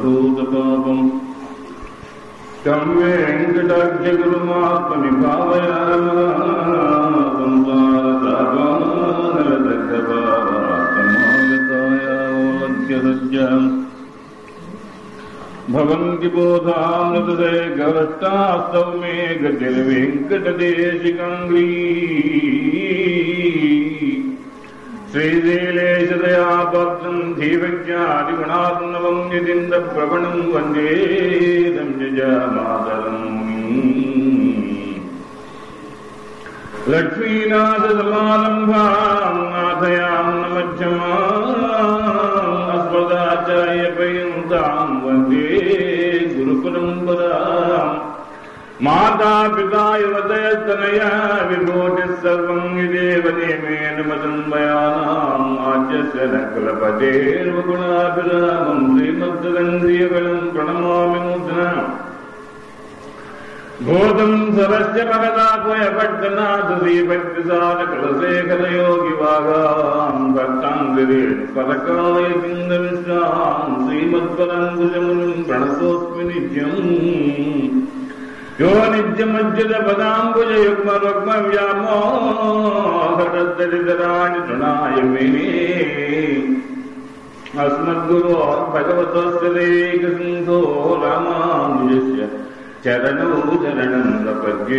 సర్వభూతపాపం तं वेङ्कटाख्यगुरुमात्मनि भावयामागतायावलभ्यसज्जाम् भवन्ति बोधामृतदे गवष्टास्तौ मे गतिर्वेङ्कटदेशिकाङ्ग्री श्रीशैलेशदया भक्तम् धीवज्ञादिगुणात्मवम् यदिन्दप्रवणम् वन्दे संयजामातरम् लक्ष्मीनाथसमारम्भाम् नाथयाम् न मध्यमाम् अस्मदाचार्यपर्यन्ताम् वन्दे गुरुपरम्पराम् माता पिता युवतयस्तनया विभूतिः सर्वम् यदेव नियमेन मदन्मयानाम् आद्यस्य न कुलपतेर्वगुणाभिरामम् श्रीमद्दन्द्रियगणम् प्रणमामि नूतना भूतम् सरस्य परदात्मयपट्टनाथश्रीभक्तिसारकुलशेखरयोगिवागाम् भक्ताङ्गिरेण परकाय पिन्दविश्राम् श्रीमत्पराङ्कुशमुनिम् प्रणतोऽस्मि नित्यम् यो नित्यमज्जुतपदाम्बुजयुग्मरुग्मव्यामोहरदरिदराणि तृणाय मे अस्मद्गुरो भगवतस्य देकसिन्धो रामानुजस्य चरणौ चरणं प्रपद्ये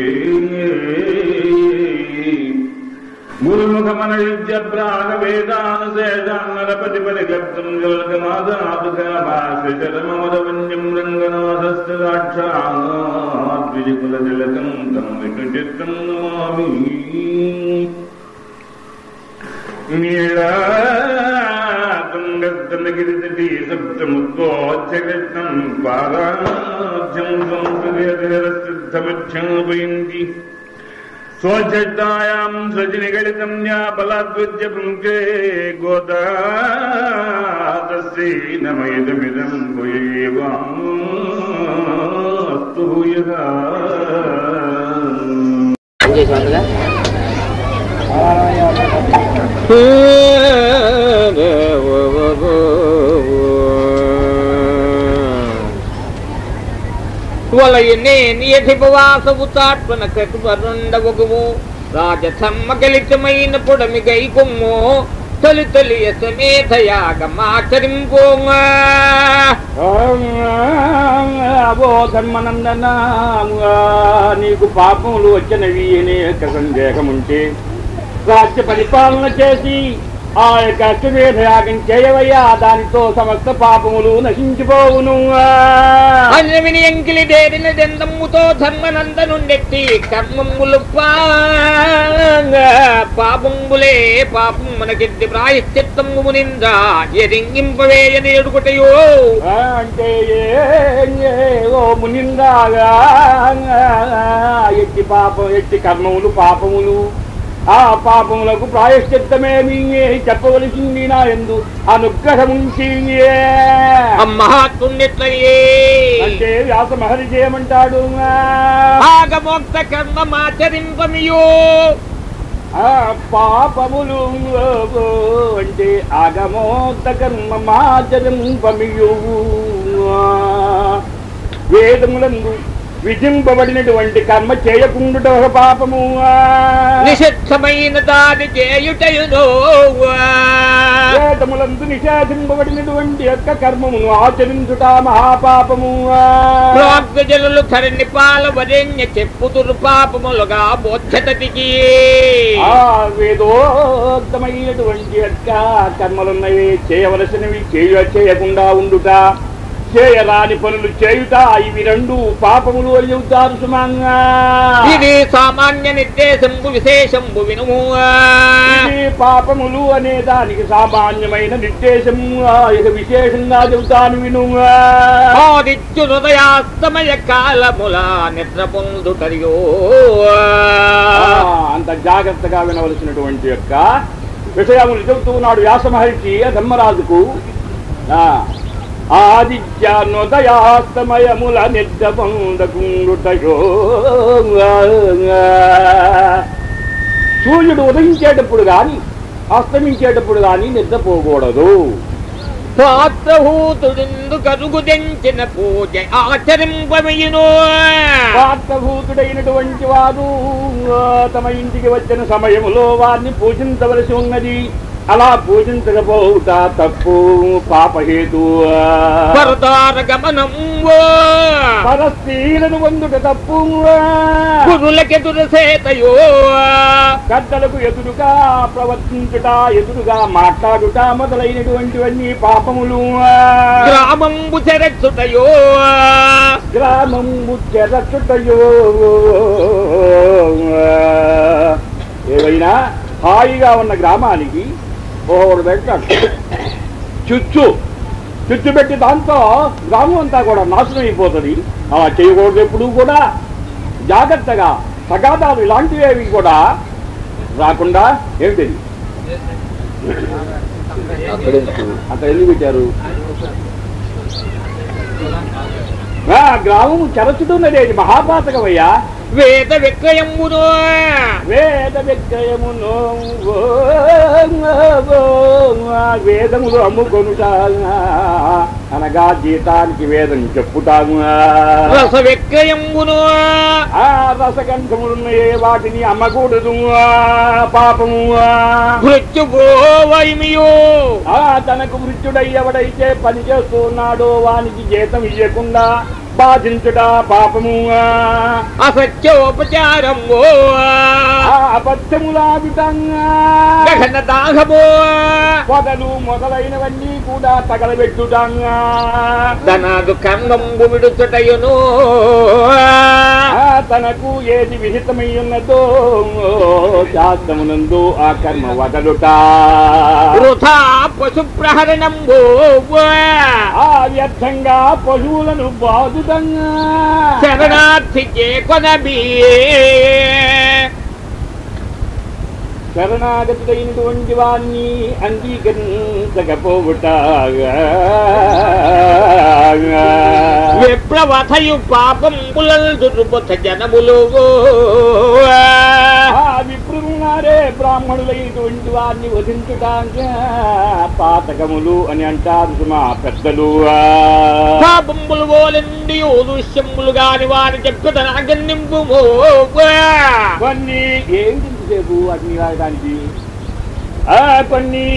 गुरुमुखमनयुज्य प्रागवेदानुशेषान्नरपतिपरिगर्तुम् जलकमादातुकाभाषचरममदवन्यम् रङ्गनाथस्य साक्षाद्विजकुलतिलकम् तम् विकृचित्तम् नमामि नीलातुङ्गस्तनगिरितटी सप्तमुद्वोच्चकृष्णम् पादाभ्यम् संस्कृतिरसिद्धमच्छापयन्ति स्वच्छतायाम् सजनिगलितम् या बलाद्विद्य पुङ्के गोदातस्यै नमयदमिदम् भूयेवास्तु भूयः చేసి వందగా వలయనే నియధిపవాసవు చాట్వన కటువరుండవగుము రాజసమ్మ కలితమైన పొడమి గైకొమ్ము తొలి తొలి సమేధయాగమాచరింపో అబో ధర్మనందన నీకు పాపములు వచ్చినవి అనే యొక్క సందేహముంటే రాజ్య పరిపాలన చేసి ఆ యొక్క అశ్వమేధ యాగం చేయవయ్యా దానితో సమస్త పాపములు నశించిపోవును అన్నవిని ఎంకిలి దేరిన దెందమ్ముతో ధర్మనందనుండెట్టి కర్మములు పాపంబులే పాపం మనకెట్టి ప్రాయశ్చిత్తము మునిందా ఎరింగింపవేయని ఎడుకుటయో ఆ, అంటే ఏ- ఏ- ఓ మునిందాగా ఎట్టి పాపం ఎట్టి కర్మములు పాపములు ఆ పాపములకు ప్రాయశ్చిత్తమేమి చెప్పవలసింది నా ఎందు అనుగ్రహముంచి మహాత్మున్నట్లయే అంటే వ్యాస మహర్షి ఏమంటాడు భాగమోక్త కర్మమాచరింపమియో ఆ పాపములు అంటే ఆగమోక్త కర్మ మాచరింపమియు వేదములందు విధింపబడినటువంటి కర్మ చేయకుండుట ఒక పాపము నిషిద్ధమైన దాని చేయుటయునో వేదములందు నిషేధింపబడినటువంటి యొక్క కర్మమును ఆచరించుట మహాపాపము ప్రాగ్జనులు ధరణి పాల వరేణ్య చెప్పుతురు పాపములుగా బోధ్యతటికి ఆ వేదోక్తమైనటువంటి యొక్క కర్మలున్నవి చేయవలసినవి చేయ చేయకుండా ఉండుట చేయరాని పనులు చేయుట ఇవి రెండు పాపములు అని చెబుతారు సుమంగా ఇది సామాన్య నిర్దేశంబు విశేషంబు వినుము ఇది పాపములు అనే దానికి సామాన్యమైన నిర్దేశం ఇక విశేషంగా చెబుతాను విను ఆదిత్యు హృదయాస్తమయ కాలముల నిద్ర పొందుటరియో అంత జాగ్రత్తగా వినవలసినటువంటి యొక్క విషయములు చెబుతూ ఉన్నాడు వ్యాస మహర్షి ఆ ధర్మరాజుకు ఆ, ఆదిత్యానోదయాస్తమయముల నిద్ర పొందకుండుటయో సూర్యుడు ఉదయించేటప్పుడు గాని అస్తమించేటప్పుడు గాని నిద్రపోకూడదు పాత్రభూతుడిందు కరుగు తెంచిన పూజ ఆచరింపమయును పాత్రభూతుడైనటువంటి వారు ఆ, తమ ఇంటికి వచ్చిన సమయములో వారిని పూజించవలసి ఉన్నది అలా పూజించకపోవుట తప్పు పాపహేతు పరదార గమనము పరస్త్రీలను పొందుట తప్పు గురులకెదురు సేతయో గద్దలకు ఎదురుగా ప్రవర్తించుట ఎదురుగా మాట్లాడుట మొదలైనటువంటివన్నీ పాపములు గ్రామంబు చెరచుటయో గ్రామం చెరచుటయో ఏవైనా హాయిగా ఉన్న గ్రామానికి ఒకడు పెట్టాడు చుచ్చు చుచ్చు పెట్టి దాంతో గ్రామం అంతా కూడా నాశనం అయిపోతుంది అలా చేయకూడదు ఎప్పుడు కూడా జాగ్రత్తగా సగాదాలు ఇలాంటివి కూడా రాకుండా ఏమిటి అక్కడ ఎందుకు పెట్టారు ఆ, గ్రామం చెరచుతున్నది మహాపాతకమయ్యా వేద విక్రయమును వేద విక్రయమును ఓ, ఓ, ఓ, వేదములు అమ్ముకొనుట అనగా జీతానికి వేదం చెప్పుటాము రస విక్రయమును ఆ రసగంధములున్నాయే వాటిని అమ్మకూడదు పాపము మృత్యుగోవైమియో ఆ తనకు మృత్యుడై ఎవడైతే పని చేస్తున్నాడో వానికి జీతం ఇవ్వకుండా బాధించుట పాపము అసత్యోపచారము ఆ అబద్ధములాడుటంగా గగన దాహము పొదలు మొదలైనవన్నీ కూడా తగలబెట్టుటంగా ధనాదు కందంబు విడుచుటయును ఆ తనకు ఏది విహితమై ఉన్నదో శాస్త్రమునందు ఆ కర్మ వదలుట వృథా పశు ప్రహరణంబు ఆ వ్యర్థంగా పశువులను బాదుటంగా శరణార్థికే కొనబి శరణాగతుడైనటువంటి వాణ్ణి అంగీకరించకపోవుట విప్లవథయు పాపంబులల్ దుర్బుధ జనములు ఆ విప్రులున్నారే బ్రాహ్మణులైనటువంటి వారిని వధించుటాగా పాతకములు అని అంటారు సుమా పెద్దలు పాపంబులు ఓలండి దృశ్యములు గాని వారి చెప్పుట నాగన్నింపు కొన్ని ఏంటి సేపు అగ్ని రాయడానికి ఆ కొన్ని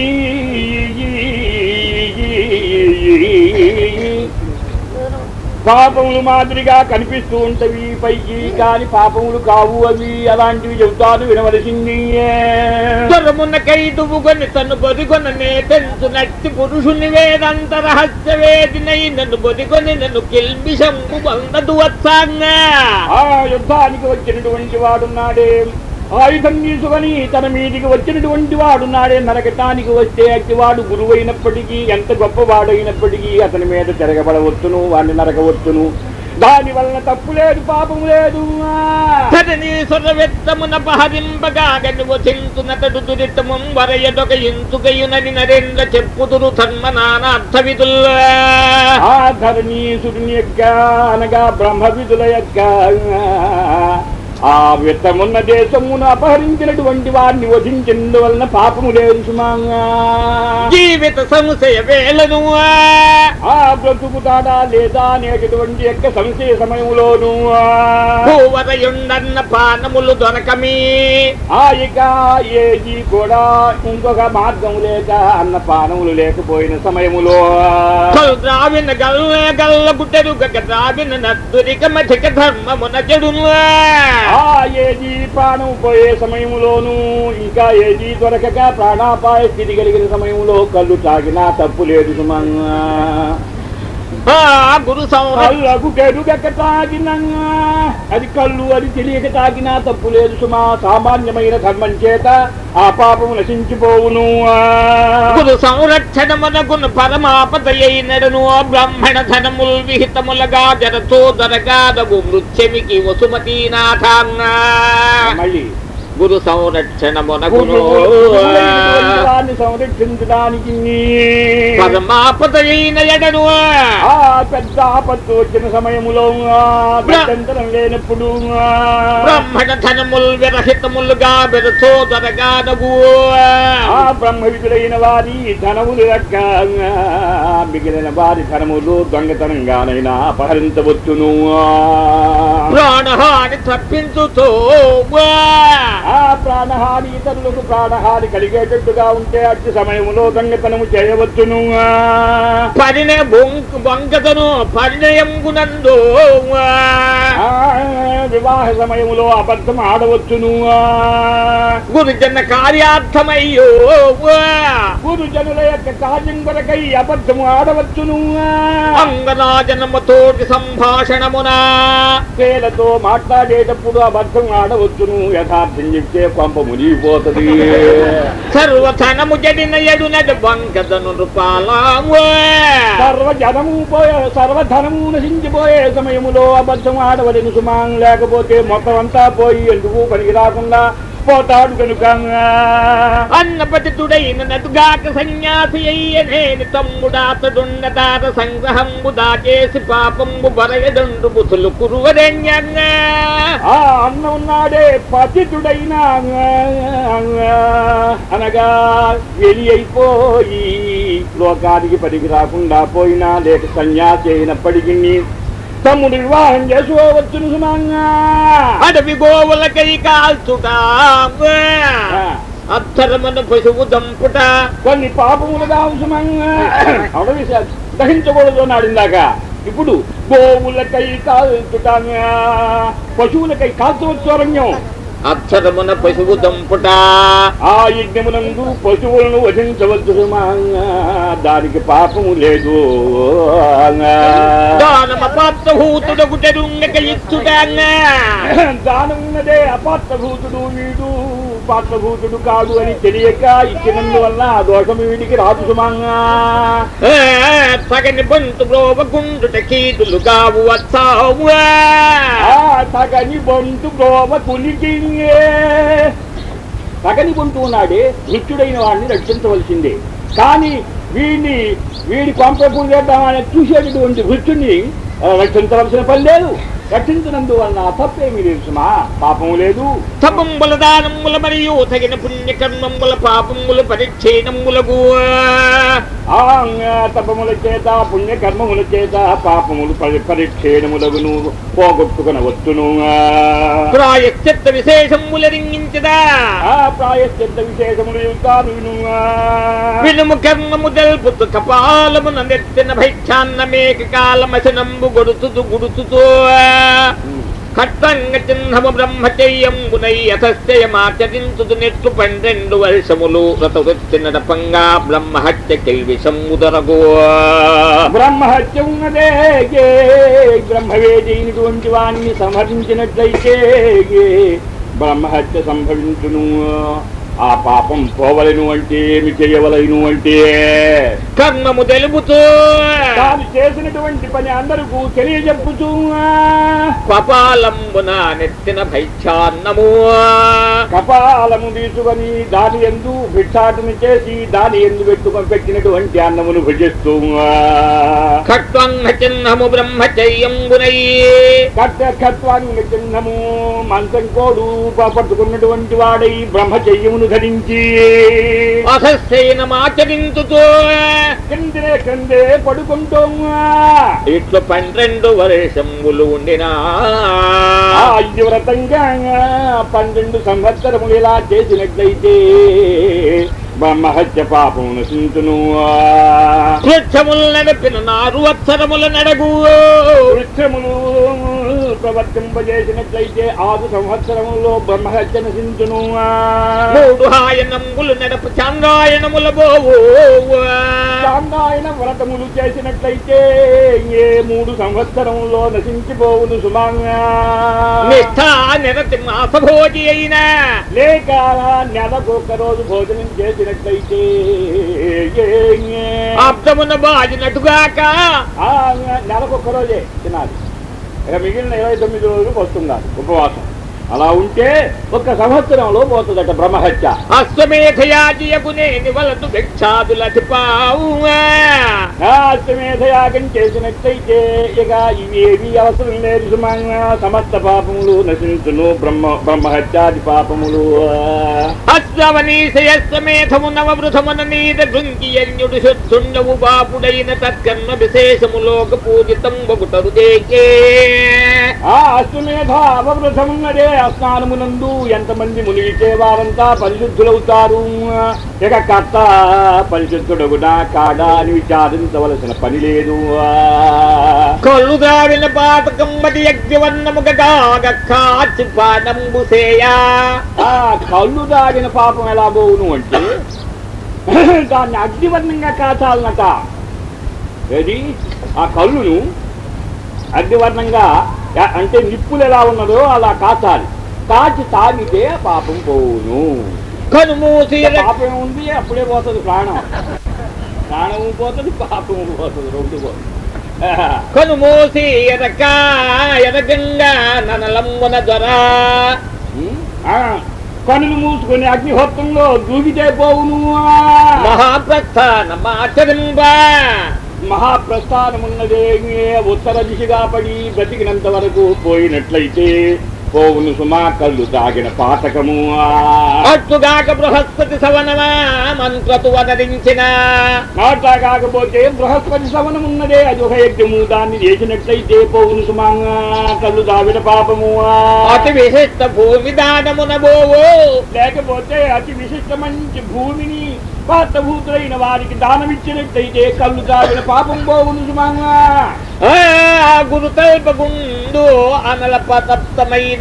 పాపములు మాదిరిగా కనిపిస్తూ ఉంటవి పైకి కాని పాపములు కావు అవి అలాంటివి చెబుతాను వినవలసింది త్వరమున్న కైదువుకొని తను బొదిగొన నే పెంచు నట్టి పురుషుని వేదంత రహస్య వేదినై నన్ను బొదిగొని నన్ను కిల్బిషంబు వందదు వచ్చాంగా ఆ యుద్ధానికి వచ్చినటువంటి వాడున్నాడే ఆయుధం తీసుకొని తన మీదికి వచ్చినటువంటి వాడున్నాడే నరకటానికి వస్తే అట్టివాడు గురువైనప్పటికీ ఎంత గొప్పవాడైనప్పటికీ అతని మీద తిరగబడవచ్చును వాడిని నరకవచ్చును దాని వలన తప్పు లేదు పాపము లేదు ధరణి సొరవెత్తమున పహరింపగాగని వసించునతడు దురితమం వరయడొక ఇంచుకయునని నరేంద్ర చెప్పుదురు ధర్మ నానార్థ విధుల్లా ఆ ధరణీసుడిని యొక్క అనగా బ్రహ్మ విధుల యొక్క ఆ విత్తమున్న దేశమును అపహరించినటువంటి వారిని వధించినందువలన పాపము లేదు సుమాంగా జీవిత సంశయ వేలను ఆ బ్రతుకుతాడా లేదా అనేటటువంటి యొక్క సంశయ సమయంలోను భూవరయుండన్న పానములు దొరకమి ఆ ఇక ఏది కూడా ఇంకొక మార్గం లేక అన్న పానములు లేకపోయిన సమయములో కలు ద్రావిన గల్ల గల్ల గుట్టెరుగక ద్రావిన నద్దురిక మధిక ధర్మమున చెడును ఆ ఏది ప్రాణం పోయే సమయంలోను ఇంకా ఏది దొరకక ప్రాణాపాయ స్థితి కలిగిన సమయంలో కళ్ళు తాగినా తప్పు లేదు సుమంగా ఆ గురు సంరక్ష కళ్ళకు కెరుగక తాగినా అది కళ్ళు అది తెలియక తాగినా తప్పు లేదు సుమా సామాన్యమైన ధర్మం చేత ఆ పాపము నశించిపోవును గురు సంరక్షణమునకును పరమాపదయైనడను బ్రాహ్మణ ధనముల్ విహితములగా జరతో దరగాదగు మృత్యమికి వసుమతీనాథాన్న మళ్ళీ గురు సంరక్షణమునకును గురువులైనటువంటి వారిని సంరక్షించడానికి పరమాపదైన ఎడను ఆ పెద్ద ఆపత్తు వచ్చిన సమయములో గత్యంతరం లేనప్పుడు బ్రహ్మణ ధనముల్ విరహితములుగా బెరచోదరగానగు ఆ బ్రహ్మ విధులైన వారి ధనములు లెక్క మిగిలిన వారి ధనములు దొంగతనంగానైనా అపహరించవచ్చును ప్రాణహాని తప్పించుతో ఆ ప్రాణహాని ఇతరులకు ప్రాణహాని కలిగేటట్టుగా ఉంటే అట్టి సమయములో దొంగతనము చేయవచ్చును పరిణ బొంకు బొంకతను పరిణయంగునందు ఆ వివాహ సమయములో అబద్ధం ఆడవచ్చును గురుజన కార్యార్థమయ్యో గురుజనుల యొక్క కార్యం కొరకై అబద్ధము ఆడవచ్చును అంగనాజనముతోటి సంభాషణమున స్త్రీలతో మాట్లాడేటప్పుడు అబద్ధం ఆడవచ్చును యథార్థం చెప్తే కొంప మునిగిపోతుంది సర్వధనము జడిన ఎడునడు బంకదను రూపాలాము సర్వజనము పోయే సర్వధనము నశించిపోయే సమయములో అబద్ధం ఆడవలను సుమాన్ లేకపోతే మొత్తం అంతా పోయి ఎందుకు పనికి రాకుండా పోతాడు కనుక అన్నపతితుడైన నటుగాక సన్యాసి అయ్యనేని తమ్ముడాతడున్నదాత సంగ్రహంబు దాచేసి పాపంబు బరయదండు బుతులు కురువరెన్యంగా ఆ అన్న ఉన్నాడే పతితుడైన అనగా వెలి అయిపోయి లోకానికి పనికి రాకుండా పోయినా లేక సన్యాసి అయినప్పటికీ తమ్ముడు వివాహం చేసుకోవచ్చును సుమంగా అడవి గోవులకై కాల్చుట అత్తరమన పశువు దంపుట కొన్ని పాపములుగా అవసరంగా అడవి స- దహించకూడదు అన్నాడు ఇందాక ఇప్పుడు గోవులకై కాల్చుటాంగా పశువులకై కాల్చవచ్చు అరణ్యం అత్తరమున పశువు దంపుట ఆ యజ్ఞమునందు పశువులను వధించవచ్చు సుమంగా దానికి పాపము లేదు దానమ పాత్రభూతుడకు తెరుంగక ఇచ్చుటాంగా దానమున్నదే అపాత్రభూతుడు వీడు పాత్రభూతుడు కాదు అని తెలియక ఇచ్చినందువల్ల ఆ దోషము వీడికి రాదు సుమంగా తగని బంతు బ్రోవకుండుట కీటులు కావు వచ్చావు ఆ తగని బొంటు బ్రోవ కులికింగే తగని బొంటు ఉన్నాడే మృత్యుడైన వాడిని రక్షించవలసిందే కానీ వీడిని వీడి కొంపపు చేద్దామని చూసేటటువంటి మృత్యుని ఆ, రక్షించవలసిన పని లేదు రక్షించినందువలన తప్పేమీ లేదు సుమా పాపము లేదు తపంబుల దానముల మరియు తగిన పుణ్యకర్మముల పాపముల పరిచ్ఛేదములకు ఆ తపముల చేత పుణ్యకర్మముల చేత పాపములు పరి పరిచ్ఛేదములగును పోగొట్టుకున వచ్చును ప్రాయశ్చిత్త విశేషముల రింగించదా ఆ ప్రాయశ్చిత్త విశేషములు చెబుతాను వినుగా. వినుము కర్మము తెలుపుతు కపాలమున నెత్తిన భైక్షాన్న మేక కాలమశనంబు గొడుతుతు గుడుతుతో ఖట్టంగ చిహ్నము బ్రహ్మచర్యంబునై యథశ్చయమాచరించుదు నెట్లు పన్నెండు వర్షములు రతవృత్తి నడపంగా బ్రహ్మహత్య కిల్విషముదరగో బ్రహ్మహత్య ఉన్నదే ఏ బ్రహ్మవేదైనటువంటి వాణ్ణి సంహరించినట్లయితే ఏ బ్రహ్మహత్య సంభవించును ఆ పాపం పోవలను అంటే ఏమి చేయవలను అంటే కర్మము తెలుపుతూ తాను చేసినటువంటి పని అందరికీ తెలియజెప్పుతూ కపాలంబున నెత్తిన భైక్షాన్నము కపాలము తీసుకొని దాని ఎందు భిక్షాటన చేసి దాని ఎందు పెట్టుకొని పెట్టినటువంటి అన్నమును భుజిస్తూ ఖట్వంగ చిహ్నము బ్రహ్మచర్యంబునై కట్టకత్వాన్ని చిహ్నము మంచం కోడు పట్టుకున్నటువంటి వాడై బ్రహ్మచర్యమును ధరించి అసస్యైనమాచరించుతూ కిందనే కిందే పడుకుంటూ ఇట్లు పన్నెండు వర్షంబులు ఉండినా ఆ వ్రతంగా పన్నెండు సంవత్సరములు ఇలా చేసినట్లయితే బ్రహ్మహత్య పాపము నశించును వృక్షములు నడిపిన నారు అక్షరముల నడగు వృక్షములు ప్రవర్తింపజేసినట్లయితే ఆరు సంవత్సరములో బ్రహ్మహత్య నశించును మూడు హాయనములు నడప చంద్రాయనముల పోవు చాందాయన వ్రతములు చేసినట్లయితే ఏ మూడు సంవత్సరములో నశించిపోవును సుమాంగా నిష్ఠా నిరతి మాసభోజి అయినా లేక నెలకు ఒక్క రోజు భోజనం చేసినట్లయితే అబ్దమున బాజినట్టుగాక ఆ నెలకు ఒక్క రోజే తినాలి ఇక మిగిలిన ఇరవై తొమ్మిది రోజులు వస్తున్నారు ఉపవాసం అలా ఉంటే ఒక్క సంవత్సరంలో పోతుందట బ్రహ్మహత్య అశ్వమేధయాజియగునే నివలదు భిక్షాదులధిపావు ఆ అశ్వమేధయాగం చేసినట్టయితే ఇక ఇవేవి అవసరం లేదు సుమంగ సమస్త పాపములు నశించును బ్రహ్మ బ్రహ్మహత్యాది పాపములు అశ్వనీశయస్వమేధము నవవృధమున నీద భృంగియన్యుడు శుద్ధుండవు బాపుడైన తత్కర్మ విశేషములోక పూజితం బగుటరు దేకే ఆ అశ్వమేధ అవవృధమున్నదే స్నానమునందు ఎంతమంది మునిగితే వారంతా పరిశుద్ధులవుతారు ఇక కర్త పరిశుద్ధుడగునా కాడా అని విచారించవలసిన పని లేదు కళ్ళు దావిన పాతకం మది యజ్ఞవన్నముగా కాచి పానంబు సేయా ఆ కళ్ళు దాగిన పాపం ఎలా పోవును అంటే దాన్ని అగ్నివర్ణంగా కాచాలనట ఏది ఆ కళ్ళును అగ్నివర్ణంగా ఆ- అంటే నిప్పులు ఎలా ఉన్నదో అలా కాచాలి కాచి తాగితే ఆ పాపం పోవును కనుమూసి పాపం ఉంది అప్పుడే పోతుంది ప్రాణం ప్రాణము పోతుంది పాపము పోతుంది రెండు పోతుంది కనుమూసి ఎరక ఎరగంగా ననలమ్మున దొరా ఉం? ఆ, కనులు మూసుకొని అగ్నిహోత్రంలో దూకితే పోవును మహాప్రస్థాన మాచరింబా మహాప్రస్థానమున్నదే ఉత్తర దిశగా పడి బ్రతికినంత వరకు పోయినట్లయితే పోవును సుమా కళ్ళు తాగిన పాతకము అట్టుగాక బృహస్పతి సవనమా మంత్రతు వదరించిన అట్లా కాకపోతే బృహస్పతి సవనమున్నదే అది ఒక యజ్ఞము దాన్ని చేసినట్లయితే పోవును సుమా కళ్ళు తాగిన పాపము అతి విశిష్ట భూమి దానమున బోవు లేకపోతే అతి విశిష్ట మంచి భూమిని పాత్రభూతులైన వారికి దానమిచ్చినట్లయితే కళ్ళు తాగిన పాపం పోవును సుమంగా ఆ గురుతల్పగుండు అనల పతప్తమైన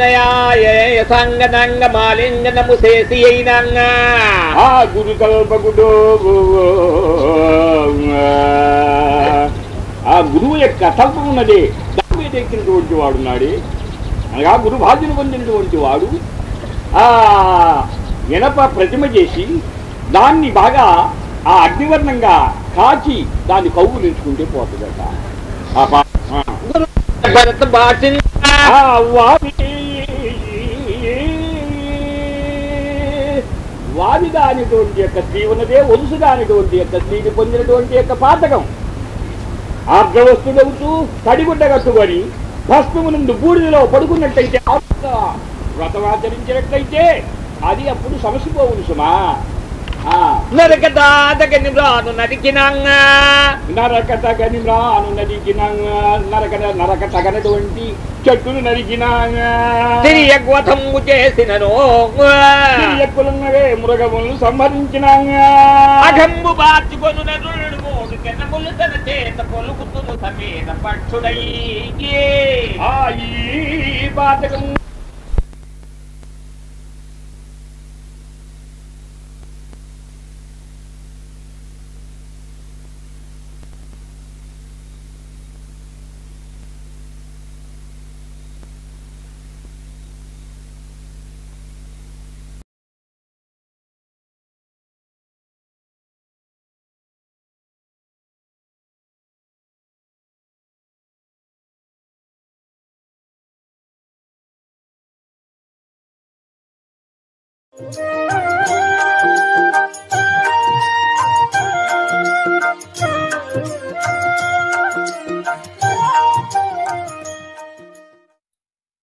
సంగనంగ మాలింగనము చేసి అయినంగా ఆ గురు కల్పకుడు ఆ గురువు యొక్క తల్పం ఉన్నది దాని మీద ఎక్కినటువంటి వాడున్నాడే అనగా గురు బాధ్యను పొందినటువంటి వాడు ఆ ఇనప ప్రతిమ చేసి దాన్ని బాగా ఆ అగ్నివర్ణంగా కాచి దాన్ని కవ్వులించుకుంటే పోతుందట ఆ పా- ఆ. భరత భాష ఆ వావి వావి దానిటువంటి యొక్క స్త్రీ ఉన్నదే ఒలుసు దానిటువంటి యొక్క స్త్రీని పొందినటువంటి యొక్క పాతకం ఆర్ద్రవస్తుడవుతూ తడిగుడ్డ కట్టుకొని భస్మము నుండి బూడిదలో పడుకున్నట్టయితే ఆ వ్రతం ఆచరించినట్లయితే అది అప్పుడు సమసిపోవును సుమా ఆ నరక దాదగని రాను నరికినంగా నరక తగని రాను నరికిన నరక నరక తగనటువంటి చెట్టును నరికిన తిరియగ్వతంబు చేసినను ఎక్కులున్నవే మృగములను సంహరించిన అఘంబు బాచుకొను నరుడు మూడు కెనములు తన చేత పొలుకుతును సమేత పక్షుడై ఆ ఈ పాతకము Thank you.